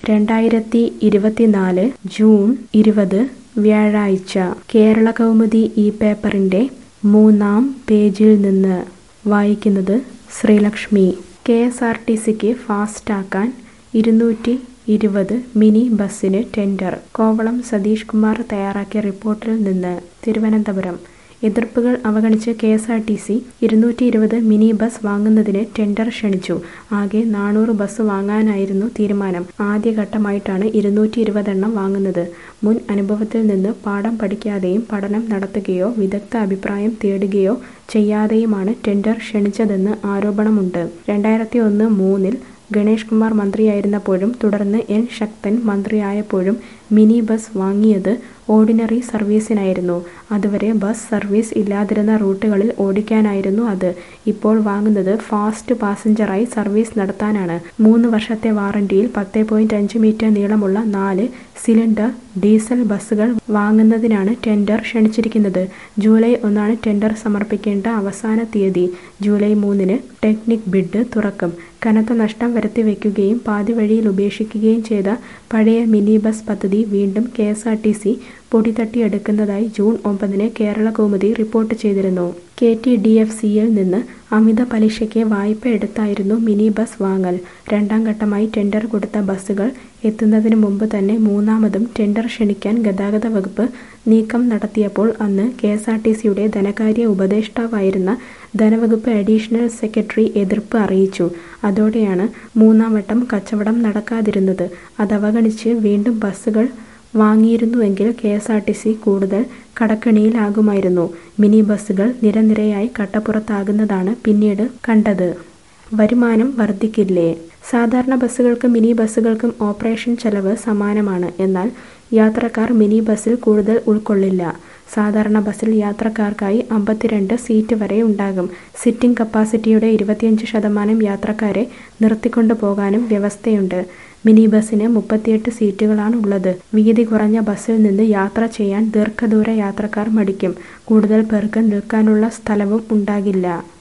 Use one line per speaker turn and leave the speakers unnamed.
രണ്ടായിരത്തി ഇരുപത്തിനാല് ജൂൺ ഇരുപത് വ്യാഴാഴ്ച കേരള കൗമുദി ഈ പേപ്പറിൻ്റെ മൂന്നാം പേജിൽ നിന്ന് വായിക്കുന്നത് Sreelakshmi K S R T സിക്ക് ഫാസ്റ്റാക്കാൻ ഇരുന്നൂറ്റി ഇരുപത് മിനി ബസ്സിന് ടെൻഡർ കോവളം സതീഷ് കുമാർ തയ്യാറാക്കിയ റിപ്പോർട്ടിൽ നിന്ന് തിരുവനന്തപുരം എതിർപ്പുകൾ അവഗണിച്ച് K S R T C ഇരുന്നൂറ്റി ഇരുപത് മിനി ബസ് വാങ്ങുന്നതിന് ടെൻഡർ ക്ഷണിച്ചു ആകെ നാനൂറ് ബസ് വാങ്ങാനായിരുന്നു തീരുമാനം ആദ്യഘട്ടമായിട്ടാണ് ഇരുന്നൂറ്റി ഇരുപതെണ്ണം വാങ്ങുന്നത് മുൻ അനുഭവത്തിൽ നിന്ന് പാഠം പഠിക്കാതെയും പഠനം നടത്തുകയോ വിദഗ്ധ അഭിപ്രായം തേടുകയോ ചെയ്യാതെയുമാണ് ടെൻഡർ ക്ഷണിച്ചതെന്ന് ആരോപണമുണ്ട് രണ്ടായിരത്തി ഒന്ന് മൂന്നിൽ ഗണേഷ് കുമാർ മന്ത്രിയായിരുന്നപ്പോഴും തുടർന്ന് എൻ ശക്തൻ മന്ത്രിയായപ്പോഴും മിനി ബസ് വാങ്ങിയത് ഓർഡിനറി സർവീസിനായിരുന്നു അതുവരെ ബസ് സർവീസ് ഇല്ലാതിരുന്ന റൂട്ടുകളിൽ ഓടിക്കാനായിരുന്നു അത് ഇപ്പോൾ വാങ്ങുന്നത് ഫാസ്റ്റ് പാസഞ്ചറായി സർവീസ് നടത്താനാണ് മൂന്ന് വർഷത്തെ വാറണ്ടിയിൽ പത്ത് പോയിന്റ് അഞ്ച് മീറ്റർ നീളമുള്ള നാല് സിലിണ്ടർ ഡീസൽ ബസ്സുകൾ വാങ്ങുന്നതിനാണ് ടെൻഡർ ക്ഷണിച്ചിരിക്കുന്നത് ജൂലൈ ഒന്നാണ് ടെൻഡർ സമർപ്പിക്കേണ്ട അവസാന തീയതി ജൂലൈ മൂന്നിന് ടെക്നിക് ബിഡ് തുറക്കും കനത്ത നഷ്ടം വരുത്തി വയ്ക്കുകയും പാതി വഴിയിൽ ഉപേക്ഷിക്കുകയും ചെയ്ത പഴയ മിനി ബസ് പദ്ധതി വീണ്ടും K S R T C പൊടി തട്ടിയെടുക്കുന്നതായി ജൂൺ ഒമ്പതിന് കേരള കൗമുദി റിപ്പോർട്ട് ചെയ്തിരുന്നു കെ ടി ഡി എഫ് സിയിൽ നിന്ന് അമിത പലിശയ്ക്ക് വായ്പ എടുത്തായിരുന്നു മിനി ബസ് വാങ്ങൽ രണ്ടാം ഘട്ടമായി ടെൻഡർ കൊടുത്ത ബസ്സുകൾ എത്തുന്നതിന് മുമ്പ് തന്നെ മൂന്നാമതും ടെൻഡർ ക്ഷണിക്കാൻ ഗതാഗത വകുപ്പ് നീക്കം നടത്തിയപ്പോൾ അന്ന് കെ എസ് ആർ ടി സിയുടെ ധനകാര്യ ഉപദേഷ്ടാവായിരുന്ന ധനവകുപ്പ് അഡീഷണൽ സെക്രട്ടറി എതിർപ്പ് അറിയിച്ചു അതോടെയാണ് മൂന്നാം വട്ടം കച്ചവടം നടക്കാതിരുന്നത് അതവഗണിച്ച് വീണ്ടും ബസ്സുകൾ വാങ്ങിയിരുന്നുവെങ്കിൽ K S R T C കൂടുതൽ കടക്കെണിയിലാകുമായിരുന്നു മിനി ബസ്സുകൾ നിരനിരയായി കട്ടപ്പുറത്താകുന്നതാണ് പിന്നീട് കണ്ടത് വരുമാനം വർദ്ധിക്കില്ലേ സാധാരണ ബസ്സുകൾക്കും മിനി ബസ്സുകൾക്കും ഓപ്പറേഷൻ ചെലവ് സമാനമാണ് എന്നാൽ യാത്രക്കാർ മിനി ബസ്സിൽ കൂടുതൽ ഉൾക്കൊള്ളില്ല സാധാരണ ബസ്സിൽ യാത്രക്കാർക്കായി അമ്പത്തിരണ്ട് സീറ്റ് വരെ ഉണ്ടാകും സിറ്റിംഗ് കപ്പാസിറ്റിയുടെ ഇരുപത്തിയഞ്ച് ശതമാനം യാത്രക്കാരെ നിർത്തിക്കൊണ്ടു പോകാനും വ്യവസ്ഥയുണ്ട് മിനി ബസ്സിന് മുപ്പത്തിയെട്ട് സീറ്റുകളാണ് ഉള്ളത് വീതി കുറഞ്ഞ ബസ്സിൽ നിന്ന് യാത്ര ചെയ്യാൻ ദീർഘദൂര യാത്രക്കാർ മടിക്കും കൂടുതൽ പേർക്ക് നിൽക്കാനുള്ള സ്ഥലവും ഉണ്ടാകില്ല